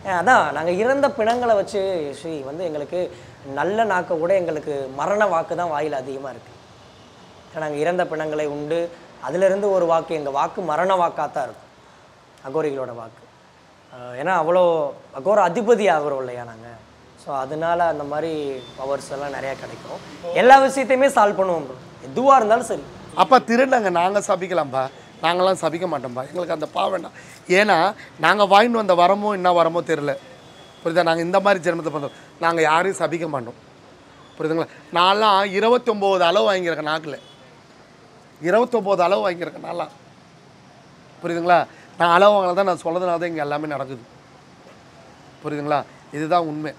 அஹ் அதான் நாங்கள் இறந்த பிணங்களை வச்சு ஸ்ரீ வந்து எங்களுக்கு நல்ல நாக்கை கூட எங்களுக்கு மரண வாக்கு தான் வாயில் அதிகமாக இருக்குது நாங்கள் இறந்த பிணங்களை உண்டு அதிலிருந்து ஒரு வாக்கு எங்கள் வாக்கு மரண வாக்காக தான் இருக்கும் அகோரிகளோட வாக்கு அஹ் ஏன்னா அவ்வளோ அகோர அதிபதி ஆகிறோம் இல்லையா நாங்கள் ஸோ அதனால அந்த மாதிரி பவர்ஸ் எல்லாம் நிறையா கிடைக்கும் எல்லா விஷயத்தையுமே சால்வ் பண்ணுவோம் bro. எதுவாக இருந்தாலும் சரி அப்பா திருநங்க நாங்கள் சபிக்கலாம்ப்பா நாங்களாம் சபிக்க மாட்டோம்ப்பா எங்களுக்கு அந்த பா வேண்டாம் ஏன்னா நாங்கள் வாங்கிட்டு வந்த வரமோ என்ன வரமோ தெரில புரியுதா நாங்கள் இந்த மாதிரி ஜென்மத்தை பண்ணோம் நாங்கள் யாரையும் சபிக்க மாட்டோம் புரியுதுங்களா நான்லாம் இருபத்தொம்போது அளவு வாங்கியிருக்கேன் நாக்கில் இருபத்தொம்போது அளவு வாங்கியிருக்கேன் நான்லாம் புரியுதுங்களா நான் அளவு வாங்கினா தான் நான் சொல்கிறதுனால தான் இங்கே எல்லாமே நடக்குது புரியுதுங்களா இதுதான் உண்மை